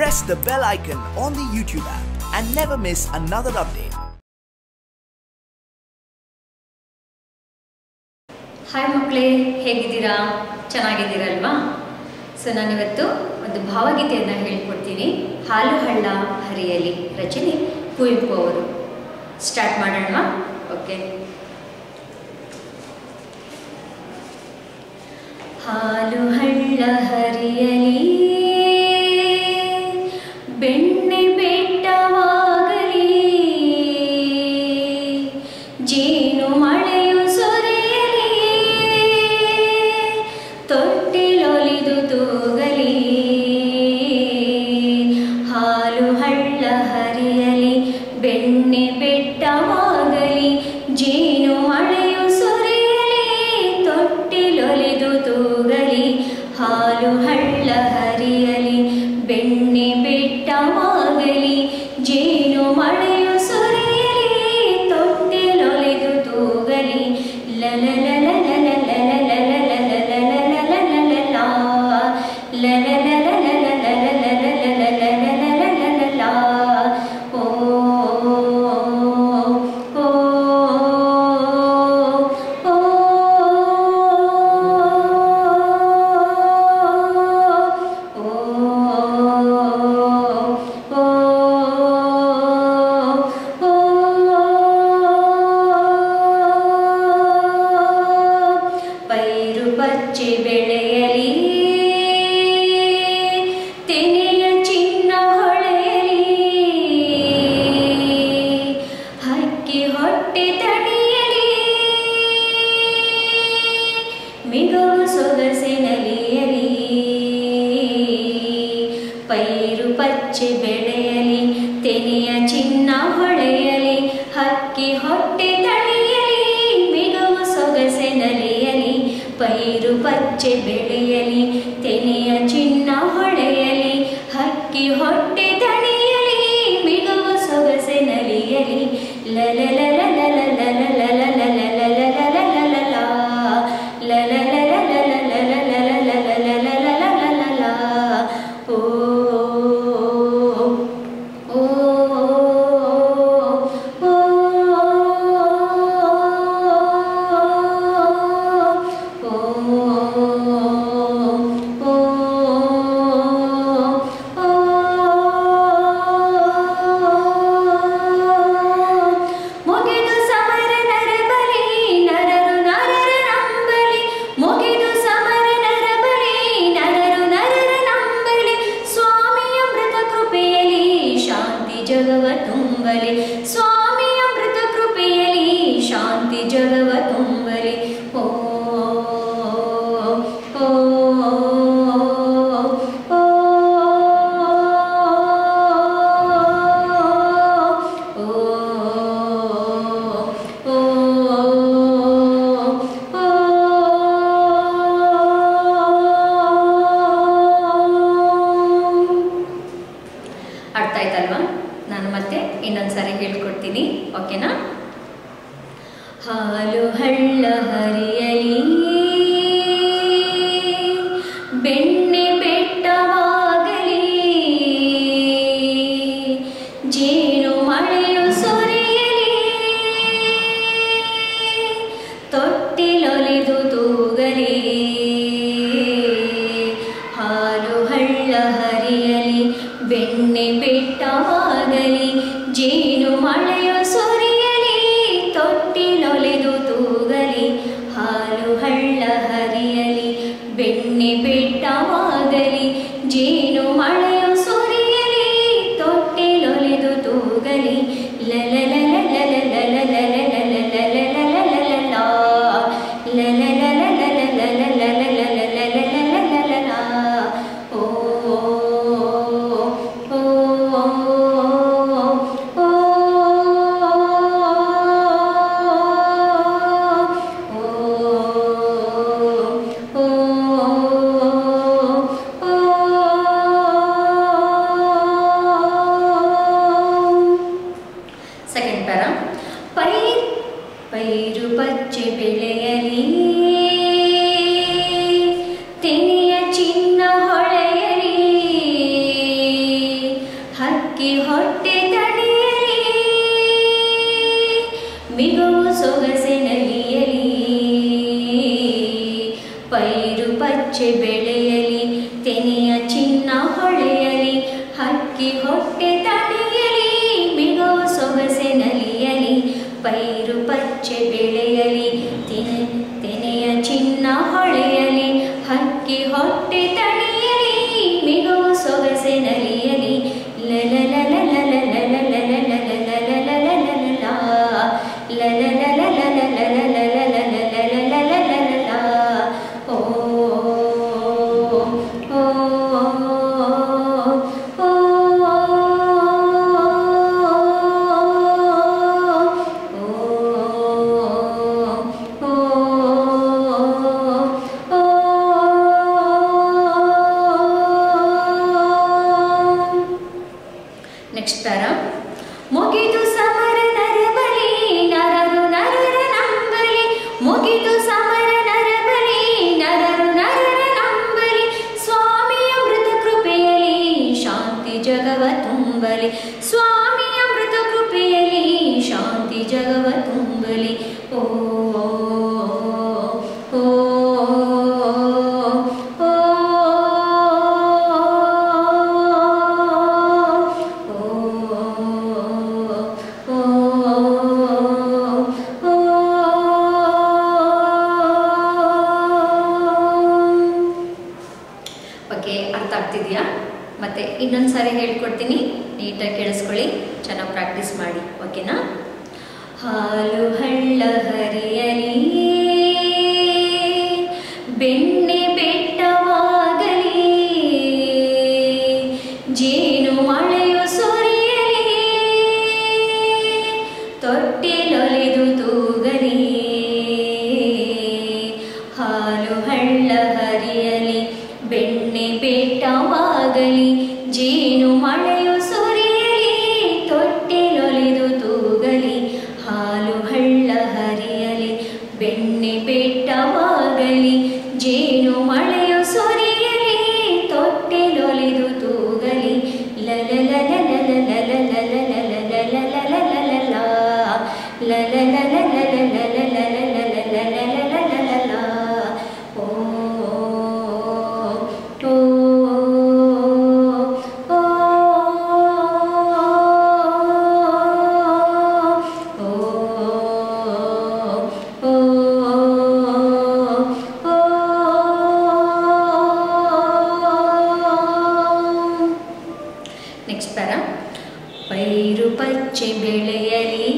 press the bell icon on the YouTube app and never miss another update. Hi ಮಕ್ಕಳೇ ಹೇಗಿದ್ದೀರಾ ಚೆನ್ನಾಗಿದ್ದೀರಲ್ವಾ so ನಾನಿವತ್ತು ಒಂದು ಭಾವಗೀತೆಯನ್ನು ಹೇಳ್ಕೊಡ್ತೀನಿ ಹಾಲು ಹಳ್ಳ ಹರಿಯಲಿ ರಚನೆ ಕುವೆಂಪು ಅವರು ಸ್ಟಾರ್ಟ್ ಮಾಡೋಣ ಓಕೆ ಹಾಲು ಹಳ್ಳ ಹರಿಯಲಿ ಬೆಣ್ಣೆ ಬೆಟ್ಟವಾಗಲಿ ಜೇನು ಮಳೆಯು ಸೊರೆಯಲಿ ತೊಟ್ಟಿಲೊಲಿದು ತೂಗಲಿ ಹಾಲು ಹಳ್ಳ ಹರಿಯಲಿ ಬೆಣ್ಣೆ ಬೆಟ್ಟವಾಗಲಿ ಜೇನು ಮಳೆಯು ಸೊರೆಯಲಿ ತೊಟ್ಟಿಲೊಲಿದು ತೂಗಲಿ ಹಾಲು ಹಳ್ಳ ಹರಿಯಲಿ ಬೆಣ್ಣೆ ಬೆಟ್ಟವಾಗಲಿ ಜೇನು ಮಳೆಯು ಸೊರೆಯಲಿ ತೊಟ್ಟಿಲೊಲಿದು ತೂಗಲಿ ಪೈರು ಬಚ್ಚೆ ಬೆಳೆಯಲಿ ತೆನೆಯ ಚಿನ್ನ ಹೊಳೆಯಲಿ ಹಕ್ಕಿ ಹೊಟ್ಟೆ ತಣಿಯಲಿ ಮಿಗವು ಸೊಗಸಿನಲಿಯಲಿ ಪೈರು ಪಚ್ಚೆ ಬೆಳೆಯಲಿ ತೆನೆಯ ಚಿನ್ನ ಹೊಳೆಯಲಿ ಹಕ್ಕಿ ಹೊಟ್ಟೆ ತಣಿಯಲಿ ಮಿಗವು ಸೊಗಸೆನಲಿಯಲಿ ಪೈರು ಪಚ್ಚೆ ಬೆಳೆಯಲಿ ತೆನೆಯ ಚಿನ್ನ ಹೊಳೆಯಲಿ ಹಕ್ಕಿ ಹೊಟ್ಟೆ ತಣಿಯಲಿ ಮಿಗವು ಸೊಗಸೆನಲಿಯಲಿ ಮುಗಿದು ಸಮರ ನರಬಲಿ ನರರು ನರರ ನಂಬಲಿ ಮುಗಿದು ಸಮರ ನರಬಲಿ ನರರು ನರರ ನಂಬಲಿ ಸ್ವಾಮಿಯ ಮೃತ ಕೃಪೆಯಲಿ ಶಾಂತಿ ಜಗವ ತುಂಬಲಿ ಸ್ವಾಮಿಯ ಮೃತ ಕೃಪೆಯಲಿ ಶಾಂತಿ ಜಗವ ತುಂಬಲಿ ಓ ಓ ಓ ಅರ್ಥ ಆಯ್ತಲ್ವಾ ನಾನು ಮತ್ತೆ ಇನ್ನೊಂದ್ಸಾರಿ ಹೇಳ್ಕೊಡ್ತೀನಿ ಓಕೆನಾ ಹಾಲು ಹಳ್ಳ ಹರಿಯಲಿ ಬೆಣ್ಣೆ ಬೆಟ್ಟವಾಗಲಿ ಜೇನು ಮಳೆಯು ಸೊರೆಯಲಿ ತೊಟ್ಟಿಲೊಲಿದು ತೂಗಲಿ ಹಾಲು ಹಳ್ಳ ಹರಿಯಲಿ ಬೆಣ್ಣೆ ಬೆಟ್ಟವಾಗಲಿ ಜೇನು ಮಳೆಯು ಸೊರೆಯಲಿ ತೊಟ್ಟಿಲೊಲಿದು ತೂಗಲಿ ಹಾಲು ಹಳ್ಳ ಹರಿಯಲಿ ಬೆಣ್ಣೆ ಬೆಟ್ಟವಾಗಲಿ ಜೇನು ಮಳೆಯು ಸೊರೆಯಲಿ ತೊಟ್ಟಿಲೊಲಿದು ತೂಗಲಿ ಸೆಕೆಂಡ್ ಪ್ಯಾರ ಪೈ ಪೈರು ಪಚ್ಚೆ ಬೆಳೆಯಲಿ ತೆನೆಯ ಚಿನ್ನ ಹೊಳೆಯಲಿ ಪಚ್ಚೆ ಬೆಳೆಯಲಿ ತೆನೆಯ ಚಿನ್ನ ಹೊಳೆಯಲಿ ಹಕ್ಕಿ ಹೊಟ್ಟೆ ತಣಿಯಲಿ ಮಿಗವು ಸೊಗಸೆ ನಲಿಯಲಿ ಪೈರು ಪಚ್ಚೆ ಬೆಳೆಯಲಿ ತೆನೆ ತೆನೆಯ ಚಿನ್ನ ಹೊಳೆಯಲಿ ಹಕ್ಕಿ ಹೊಟ್ಟೆ ತಣಿಯಲಿ ಮಿಗವು ಸೊಗಸೆ ನಲಿಯಲಿ ನೆಕ್ಸ್ಟ್ ಪ್ಯಾರ ಮುಗಿದು ಸಮರ ನರಬಲಿ ನರರು ನರರ ನಂಬಲಿ ಮುಗಿದು ಸಮರ ನರಬಲಿ ನರರು ನರರ ನಂಬಲಿ ಸ್ವಾಮಿಯ ಮೃತ ಕೃಪೆಯಲಿ ಶಾಂತಿ ಜಗವ ತುಂಬಲಿ ಸ್ವಾಮಿಯ ಮೃತ ಕೃಪೆಯಲಿ ಶಾಂತಿ ಜಗವ ತುಂಬಲಿ ಓ ಓ ಓ ಓಕೆ ಅರ್ಥ ಆಗ್ತಿದೆಯಾ ಮತ್ತೆ ಇನ್ನೊಂದು ಸಾರಿ ಹೇಳ್ಕೊಡ್ತೀನಿ ನೀಟಾಗಿ ಕೇಳಿಸ್ಕೊಳ್ಳಿ ಚೆನ್ನಾಗಿ ಪ್ರಾಕ್ಟೀಸ್ ಮಾಡಿ ಓಕೆನಾ ಹಾಲು ಹಳ್ಳ ಹರಿಯಲಿ ಬೆಣ್ಣೆ ಬೆಟ್ಟವಾಗಲಿ ಜೇನು ಮಳೆಯು ಸುರಿಯಲಿ ತೊಟ್ಟಿಲೊಲಿದು ತೂಗಲಿ ಹಾಲು ಹಳ್ಳ ಹರಿಯಲಿ ಬೆಣ್ಣೆ ಬೆಟ್ಟವಾಗಲಿ ಜೇನು ಮಳೆಯು ಸುರಿಯಲಿ ತೊಟ್ಟಿಲೊಲಿದು ತೂಗಲಿ ಹಾಲು ಹಳ್ಳ ಹರಿಯಲಿ ಬೆಣ್ಣೆ ಬೆಟ್ಟವಾಗಲಿ ಜೇನು ಮಳೆಯು ಸುರಿಯಲಿ ತೊಟ್ಟಿಲೊಲಿದು ತೂಗಲಿ ನೆಕ್ಸ್ಟ್ ಪ್ಯಾರ ಪೈರು ಪಚ್ಚೆ ಬೆಳೆಯಲಿ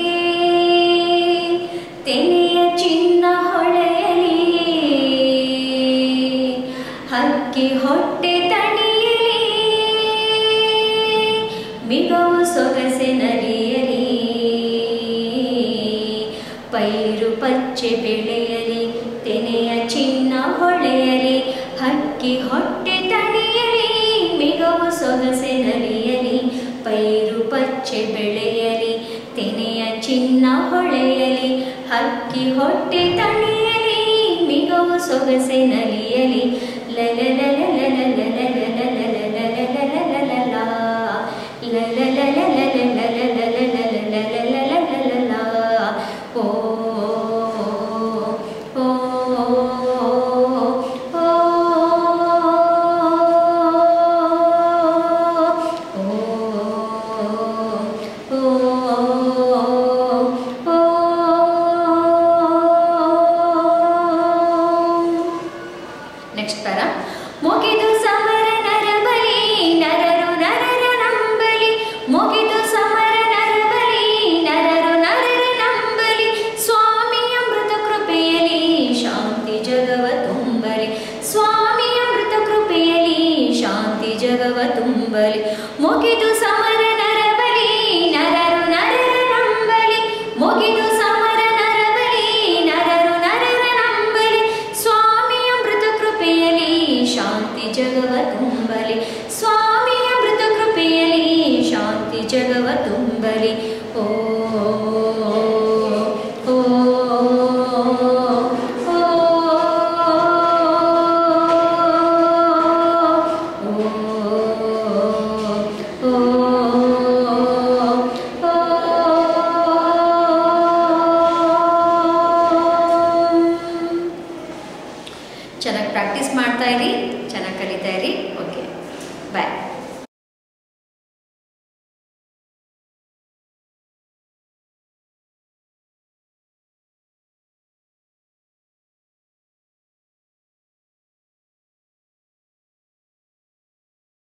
ತೆನೆಯ ಚಿನ್ನ ಹೊಳೆಯಲಿ ಹಕ್ಕಿ ಹೊಟ್ಟೆ ತಣಿಯಲಿ ಮಿಗವು ಸೊಗಸೆ ನಲಿಯಲಿ ಪೈರು ಪಚ್ಚೆ ಬೆಳೆಯಲಿ ತೆನೆಯ ಚಿನ್ನ ಹೊಳೆಯಲಿ ಹಕ್ಕಿ ಹೊಟ್ಟೆ ತಣಿಯಲಿ ಮಿಗವು ಸೊಗಸೆ ನಲಿಯಲಿ ಪೈರು ಪಚ್ಚೆ ಬೆಳೆಯಲಿ ತೆನೆಯ ಚಿನ್ನ ಹೊಳೆಯಲಿ ಹಕ್ಕಿ ಹೊಟ್ಟೆ ತಣಿಯಲಿ ಮಿಗವು ಸೊಗಸೆ ನಲಿಯಲಿ ನೆಕ್ಸ್ಟ್ ಪ್ಯಾರ ಮುಗಿದು ಸಮರ ನರಬಲಿ ನರರು ನರರ ನಂಬಲಿ ಮುಗಿದು ಸಮರ ನರಬಲಿ ನರರು ನರರ ನಂಬಲಿ ಸ್ವಾಮಿಯ ಮೃತ ಕೃಪೆಯಲಿ ಶಾಂತಿ ಜಗವ ತುಂಬಲಿ ಸ್ವಾಮಿಯ ಮೃತ ಕೃಪೆಯಲಿ ಶಾಂತಿ ಜಗವ ತುಂಬಲಿ ಮುಗಿದು ಸಮರ ನರಬಲಿ ನರರು ನರರ ನಂಬಲಿ ಮುಗಿದು ಸಮರ ನರಬಲಿ ನರರು ನರರ ನಂಬಲಿ ಸ್ವಾಮಿಯ ಮೃತ ಕೃಪೆಯಲಿ ಶಾಂತಿ ಜಗವ ತುಂಬಲಿ ಸ್ವಾಮಿಯ ಮೃತ ಕೃಪೆಯಲಿ ಶಾಂತಿ ಜಗವ ತುಂಬಲಿ ಓ